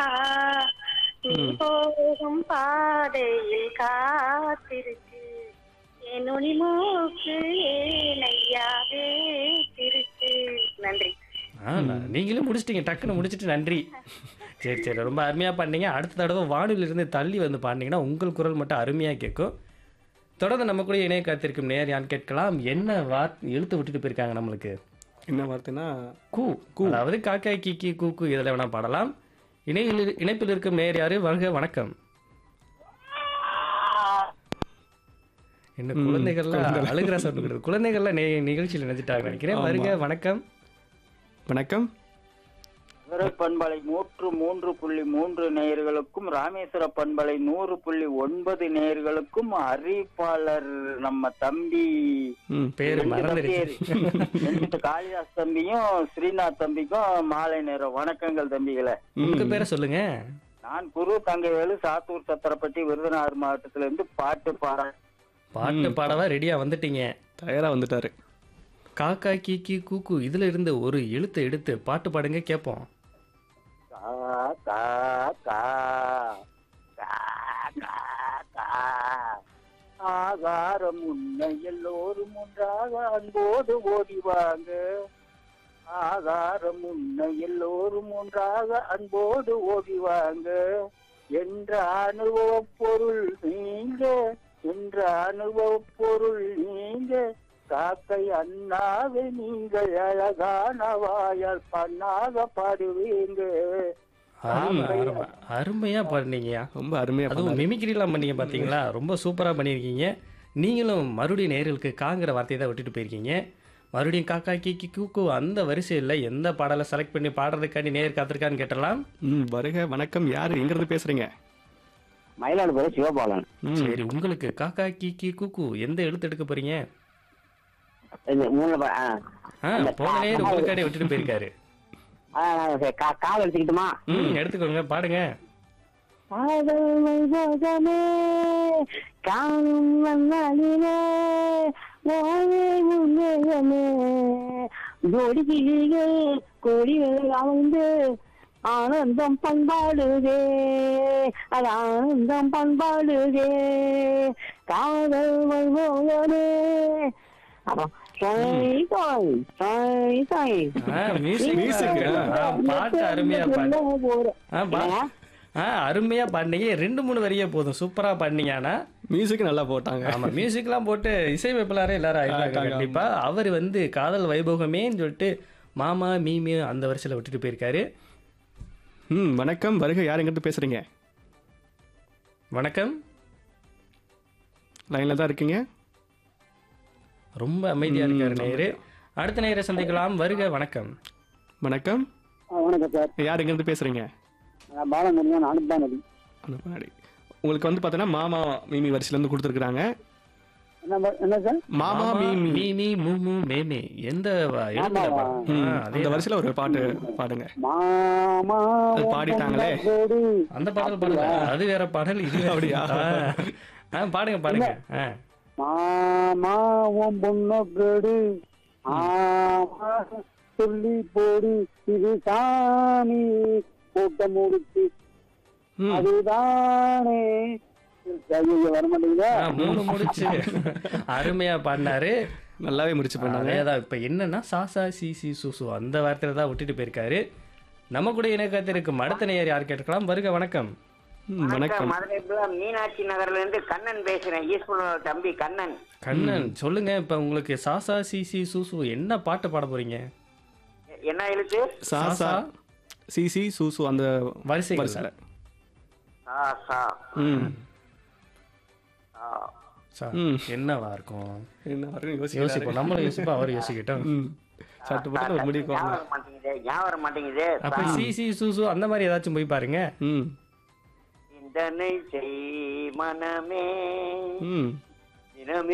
நீ போகும் பாதையில் காத்திருக்கு என் ஒளி மூக்கு ஏனையாவே திருக்கு நன்றி ஆ நான் நீங்களும் முடிச்சிட்டீங்க டக்குன்னு முடிச்சிட்டு நன்றி சரி சரி ரொம்ப அருமையாக பண்ணீங்க அடுத்த தடவை வானொலியிலிருந்து தள்ளி வந்து பாடினீங்கன்னா உங்கள் குரல் மட்டும் அருமையாக கேட்கும் தொடர்ந்து நம்ம கூட இணைய காத்திருக்கும் நேர் யான் கேட்கலாம் என்ன வார் எழுத்து விட்டுட்டு போயிருக்காங்க நம்மளுக்கு என்ன வார்த்தைன்னா கூ அதாவது காக்காய் கீக்கி கூக்கு இதில் வேணா பாடலாம் இணையில் இணைப்பில் இருக்கும் நேர் யாரு வருக வணக்கம் என்ன குழந்தைகள்லாம் அழுகிற சவுண்ட் குழந்தைகள்லாம் நே நிகழ்ச்சியில் நினைச்சிட்டாங்க நினைக்கிறேன் வருக வணக்கம் வணக்கம் மதுரை பண்பலை நூற்று மூன்று புள்ளி மூன்று நேயர்களுக்கும் ராமேஸ்வர பண்பலை நூறு புள்ளி ஒன்பது நேயர்களுக்கும் அறிவிப்பாளர் நம்ம தம்பி ம் பேரு ரெண்டு மறந்துடுச்சு தம்பி, ரெண்டு காளிதாஸ் தம்பியும் ஸ்ரீநாத் தம்பிக்கும் மாலை நேரம் வணக்கங்கள் தம்பிகளே உங்க பேரை சொல்லுங்க நான் குரு தங்கவேலு சாத்தூர் சத்திரப்பட்டி விருதுநகர் மாவட்டத்துல இருந்து பாட்டு பாட பாட்டு பாடவா ரெடியா வந்துட்டீங்க தயாரா வந்துட்டாரு காக்கா கீக்கி கூக்கு இதுல இருந்து ஒரு எழுத்தை எடுத்து பாட்டு பாடுங்க கேட்போம் கா கா கா கா கா கா ஆகாரம் உன்னை எல்லோரும் ஒன்றாக அன்போடு ஓடிவாங்க ஆகாரம் உன்னை எல்லோரும் ஒன்றாக அன்போடு ஓடிவாங்க என்ற அனுபவ பொருள் நீங்க என்ற அனுபவ பொருள் நீங்க காக்கை அண்ணாவே நீங்கள் அழகான வாயால் பண்ணாக பாடுவீங்க அருமை அருமை அருமையா பாடுனீங்கயா ரொம்ப அருமையா அதுவும் மிமிக்ரிலாம் பண்ணீங்க பாத்தீங்களா ரொம்ப சூப்பரா பண்ணியிருக்கீங்க நீங்களும் மறுபடியும் நேர்களுக்கு காங்கிற வார்த்தையை தான் விட்டுட்டு போயிருக்கீங்க மறுபடியும் காக்கா கீக்கி கூக்கு அந்த வரிசையில் எந்த பாடலை செலக்ட் பண்ணி பாடுறதுக்காண்டி நேர் காத்திருக்கான்னு கேட்டலாம் ம் வருக வணக்கம் யாரு எங்க இருந்து பேசுறீங்க மயிலாடுதுறை சிவபாலன் ம் சரி உங்களுக்கு காக்கா கீக்கி கூக்கு எந்த எழுத்து எடுக்க போறீங்க இது மூணு ப- ஆ. ஆ போன நேர் உங்களுக்காண்டி விட்டுட்டு போயிருக்காரு ஆ, சரி, கா- கால் எடுத்துக்கிட்டுமா ம் எடுத்துக்கோங்க பாடுங்க காதல் வைபோகமே காணும் வந்தாலிலே ஓவே உன்னேகமே ஜோடி கிளிகள் கொடிகள் அமைந்து ஆனந்தம் பண்பாடுதே அது ஆனந்தம் பண்பாடுதே காதல் வைபோகமே அப்புறம் சாய் சாய் சாய் சாய் ஆ மியூசிக் Music, ஆ, பாட்டு அருமையா பாடு போறேன் ஆ பா ஆ அருமையா பாடினீங்க ரெண்டு மூணு வரியே போதும் சூப்பரா பாடினீங்க ஆனா மியூசிக் நல்லா போட்டாங்க ஆமா மியூசிக்லாம் போட்டு இசையமைப்பாளரே எல்லாரும் ஆயிட்டாங்க ஆயிட்டாங்க, கண்டிப்பா அவர் வந்து காதல் வைபோகமேன்னு சொல்லிட்டு மாமா மீமி அந்த வரிசையில விட்டுட்டு போயிருக்காரு ம் வணக்கம் வருக யார் எங்க இருந்து பேசுறீங்க வணக்கம் லைன்ல தான் இருக்கீங்க ரொம்ப அமைதியா இருக்காரு நேரு அடுத்த நேரை சந்திக்கலாம் வருக வணக்கம் வணக்கம் வணக்கம் சார் யார் எங்க இருந்து பேசுறீங்க பாலமுருகன் அனுப்பானடி அந்த முன்னாடி உங்களுக்கு வந்து பார்த்தீங்கன்னா மாமா மீமி வரிசையில இருந்து கொடுத்துருக்காங்க என்ன ப- என்ன சார் மாமா மீமி மீமி மூமு மேமே எந்த வ- எழுத்துல ஆமாவா? பாடம்? ம், ஆ, அதே அந்த வரிசையில ஒரு பாட்டு பாடுங்க மாமா அது பாடிட்டாங்களே. அந்த பாடல் பாடுங்க அது வேற பாடல் இது வேற. அப்படியா? ஆ. ஆ பாடுங்க பாடுங்க ஆ மாமா உன் பொண்ணு ஆமா சொல்லி போடு இது சாமி கூட்டம் முடிச்சு ம் அதுதானே ஐயோ, வர மாட்டேங்குதா ஆ, மூணு முடிச்சு அருமையா பாடினாரு நல்லாவே முடிச்சு பண்ணாங்க அதேதான் இப்ப என்னன்னா சாசா சி சி சுசு அந்த வார்த்தையில தான் விட்டுட்டு போயிருக்காரு நம்ம கூட இணைக்கத்திருக்கும் அடுத்த நேயர் யார் கேட்கலாம் வருக வணக்கம் ம், வணக்கம் மதுரை மீனாட்சி நகர்ல இருந்து கண்ணன் பேசுறேன் ஈஸ்வரன் தம்பி கண்ணன் கண்ணன் சொல்லுங்க இப்ப உங்களுக்கு சாசா சி சி சுசு என்ன பாட்டு பாட போறீங்க என்ன எழுத்து சாசா சிசி சூசு அந்த வரிசை வரிசையில சா சா ம் சா. ம். என்னவா இருக்கும் என்ன வரும் யோசிக்க யோசிப்போம் நம்மளும் யோசிப்போம் அவர் யோசிக்கிட்டோம் ம் சட்டு போட்டு ஒரு முடிவுக்கு வாங்க ஞாபகம் வர மாட்டேங்குதே ஞாபகம் வர மாட்டேங்குதே அப்ப சி சி சுசு அந்த மாதிரி ஏதாச்சும் போய் பாருங்க ம் சிந்தனை செய் மனமே ம் தினமே